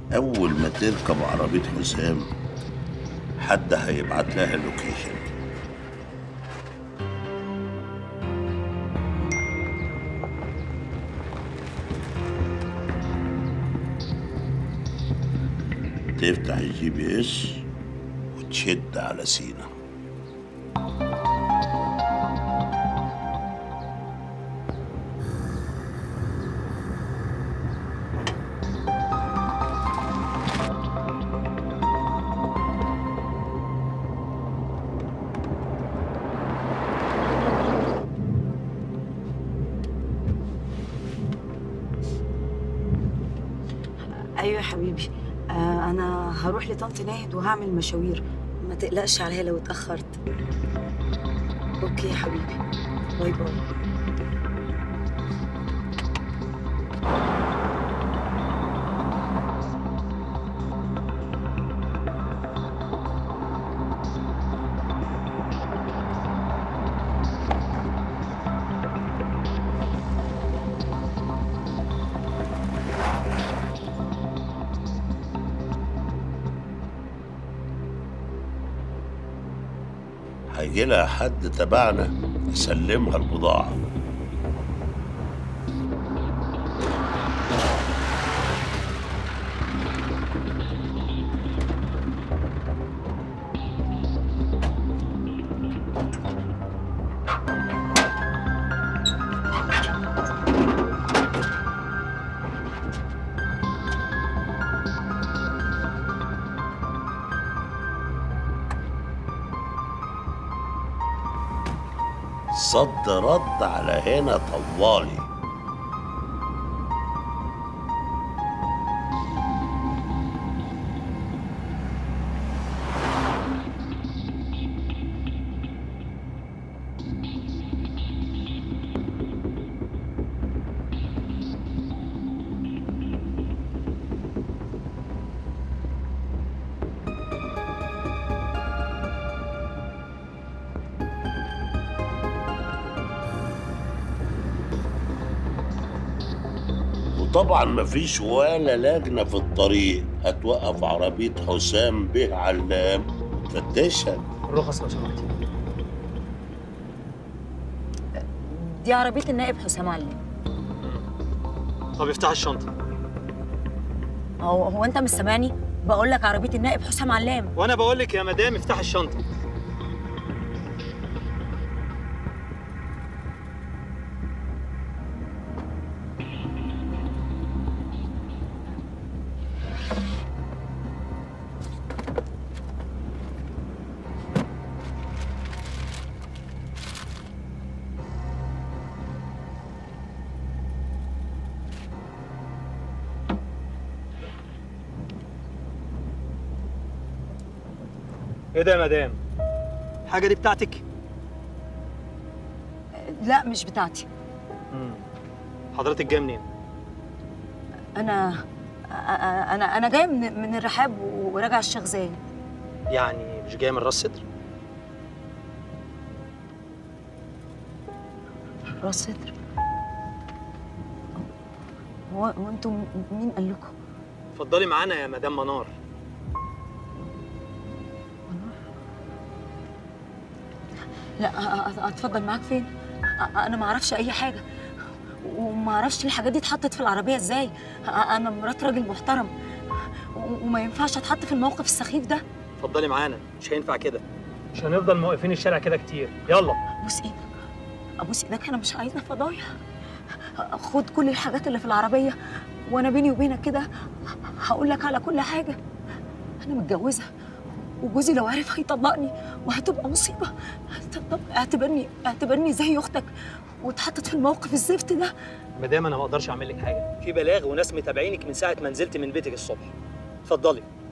اول ما تركب عربيه حسام حد هيبعت لها اللوكيشن تفتح الجي بي اس وتشد على سينا ايوه يا حبيبي آه انا هروح لطنط ناهد وهعمل مشاوير ما تقلقش عليا لو اتاخرت اوكي يا حبيبي باي باي هيجي لها حد تبعنا يسلمها البضاعه صد رد على هنا طوالي وطبعا مفيش ولا لجنة في الطريق هتوقف عربية حسام بيه علام تفتشها الرخص لو سمحتي دي عربية النائب حسام علي طب افتح الشنطه هو هو انت مش سامعني بقول لك عربية النائب حسام علام وانا بقول لك يا مدام افتح الشنطه ايه ده يا مدام الحاجه دي بتاعتك لا مش بتاعتي مم. حضرتك جايه منين انا انا انا جايه من من الرحاب وراجعه الشيخ زايد يعني مش جايه من راس صدر راس صدر هو هو انتوا مين قال لكم اتفضلي معانا يا مدام منار لا أ- أ- اتفضل معاك فين أ- انا ما اعرفش اي حاجه وما اعرفش الحاجات دي اتحطت في العربيه ازاي أ- انا مرات راجل محترم و- وما ينفعش اتحط في الموقف السخيف ده اتفضلي معانا مش هينفع كده مش هنفضل موقفين الشارع كده كتير يلا ابوس ايدك ابوس ايدك انا مش عايزه فضايح خد كل الحاجات اللي في العربيه وانا بيني وبينك كده هقول لك على كل حاجه انا متجوزه وجوزي لو عرف هيطلقني وهتبقى مصيبه طب اعتبرني اعتبرني زي اختك واتحطت في الموقف الزفت ده مدام انا ما اقدرش اعمل لك حاجه في بلاغ وناس متابعينك من ساعه ما نزلت من بيتك الصبح اتفضلي